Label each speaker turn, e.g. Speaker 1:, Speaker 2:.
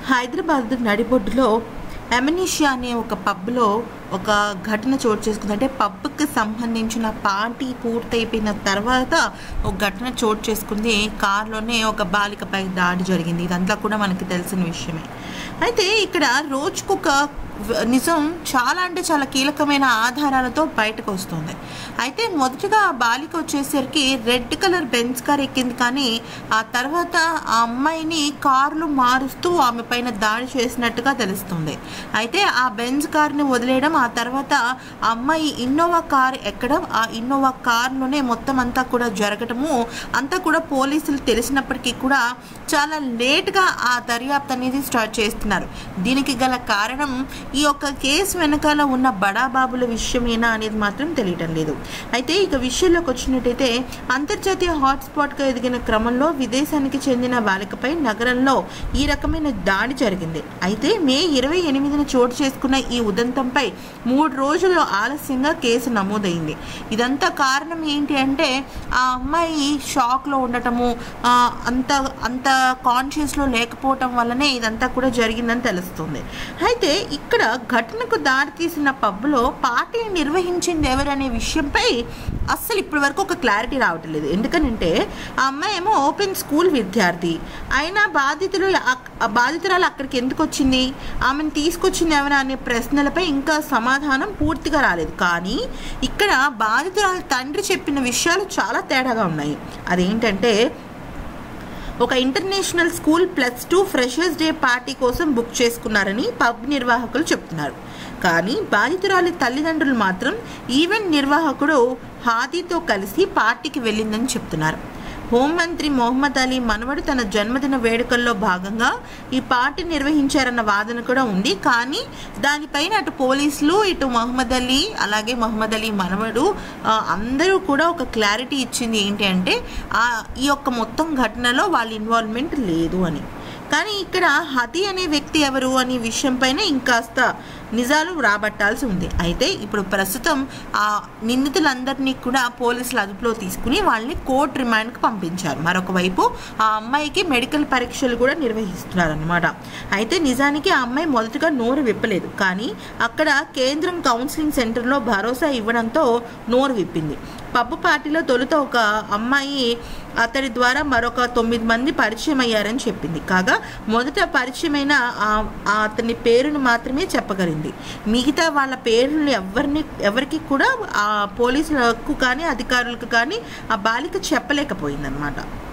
Speaker 1: హైదరాబాద్ నడిబొడ్డులో ఎమనీషియా అనే ఒక పబ్లో ఒక ఘటన చోటు చేసుకుంది అంటే పబ్కి సంబంధించిన పార్టీ పూర్తయిపోయిన తర్వాత ఒక ఘటన చోటు చేసుకుంది కారులోనే ఒక బాలికపై దాడి జరిగింది ఇదంతా కూడా మనకి తెలిసిన విషయమే అయితే ఇక్కడ రోజుకొక వ- నిజం చాలా అంటే చాలా కీలకమైన ఆధారాలతో బయటకు వస్తుంది అయితే మొదటగా ఆ బాలిక వచ్చేసరికి రెడ్ కలర్ బెంచ్ కార్ ఎక్కింది కానీ ఆ తర్వాత ఆ అమ్మాయిని కార్లు మారుస్తూ ఆమె పైన దాడి చేసినట్టుగా తెలుస్తుంది అయితే ఆ బెంజ్ కార్ని వదిలేయడం ఆ తర్వాత ఆ అమ్మాయి ఇన్నోవా కార్ ఎక్కడం ఆ ఇన్నోవా కార్లోనే మొత్తం అంతా కూడా జరగటము అంతా కూడా పోలీసులు తెలిసినప్పటికీ కూడా చాలా లేట్గా ఆ దర్యాప్తు అనేది స్టార్ట్ చేస్తున్నారు దీనికి గల కారణం ఈ యొక్క కేసు వెనకాల ఉన్న బడాబాబుల విషయమేనా అనేది మాత్రం తెలియటం లేదు అయితే ఇక విషయంలోకి వచ్చినట్టయితే అంతర్జాతీయ హాట్స్పాట్గా ఎదిగిన క్రమంలో విదేశానికి చెందిన బాలికపై నగరంలో ఈ రకమైన దాడి జరిగింది అయితే మే ఇరవై ఎనిమిదిన చోటు చేసుకున్న ఈ ఉదంతంపై మూడు రోజులు ఆలస్యంగా కేసు నమోదైంది ఇదంతా కారణం ఏంటి అంటే ఆ అమ్మాయి షాక్లో ఉండటము ఆ, అంత అంత కాన్షియస్లో లేకపోవటం వల్లనే ఇదంతా కూడా జరిగిందని తెలుస్తుంది అయితే ఇక్కడ ఘటనకు దారితీసిన పబ్లో పార్టీ నిర్వహించింది ఎవరనే విషయంపై అస్సలు ఇప్పటి వరకు ఒక క్లారిటీ రావటం లేదు ఎందుకనంటే ఆ అమ్మాయి ఏమో ఓపెన్ స్కూల్ విద్యార్థి అయినా బాధితులు అక్- ఆ బాధితురాలు అక్కడికి ఎందుకు వచ్చింది ఆమెను తీసుకొచ్చింది ఎవరా అనే ప్రశ్నలపై ఇంకా సమాధానం పూర్తిగా రాలేదు కానీ ఇక్కడ బాధితురాలు తండ్రి చెప్పిన విషయాలు చాలా తేడాగా ఉన్నాయి అదేంటంటే ఒక international school plus two freshers day party కోసం బుక్ చేసుకున్నారని పబ్ నిర్వాహకులు చెప్తున్నారు కానీ బాధితురాలి తల్లిదండ్రులు మాత్రం ఈవెంట్ నిర్వాహకుడు హాదీతో కలిసి పార్టీకి వెళ్ళిందని చెప్తున్నారు హోంమంత్రి మొహమ్మద్ అలీ మనవడు తన జన్మదిన వేడుకల్లో భాగంగా ఈ పార్టీ నిర్వహించారన్న వాదన కూడా ఉంది కానీ దానిపైన అటు పోలీసులు ఇటు మహమ్మద్ అలీ అలాగే మహమ్మద్ అలీ మనవడు ఆ, అందరూ కూడా ఒక క్లారిటీ ఇచ్చింది ఏంటి అంటే ఆ ఈ యొక్క మొత్తం ఘటనలో వాళ్ళ ఇన్వాల్వ్మెంట్ లేదు అని కానీ ఇక్కడ హతి అనే వ్యక్తి ఎవరు అనే విషయంపైన ఇంకాస్త నిజాలు రాబట్టాల్సి ఉంది అయితే ఇప్పుడు ప్రస్తుతం ఆ నిందితులందరినీ కూడా పోలీసులు అదుపులో తీసుకుని వాళ్ళని కోర్టు రిమాండ్కి పంపించారు మరొక వైపు ఆ అమ్మాయికి మెడికల్ పరీక్షలు కూడా నిర్వహిస్తున్నారు అనమాట అయితే నిజానికి ఆ అమ్మాయి మొదటగా నోరు విప్పలేదు కానీ అక్కడ కేంద్రం కౌన్సిలింగ్ సెంటర్లో భరోసా ఇవ్వడంతో నోరు విప్పింది పబ్బు పార్టీలో తొలుత ఒక అమ్మాయి అతడి ద్వారా మరొక తొమ్మిది మంది పరిచయం అయ్యారని చెప్పింది కాగా మొదట పరిచయమైన ఆ- ఆ అతని పేరును మాత్రమే చెప్పగలిగింది మిగతా వాళ్ళ పేర్లను ఎవరిని ఎవరికి కూడా ఆ పోలీసులకు కానీ అధికారులకు కానీ ఆ బాలిక చెప్పలేకపోయిందనమాట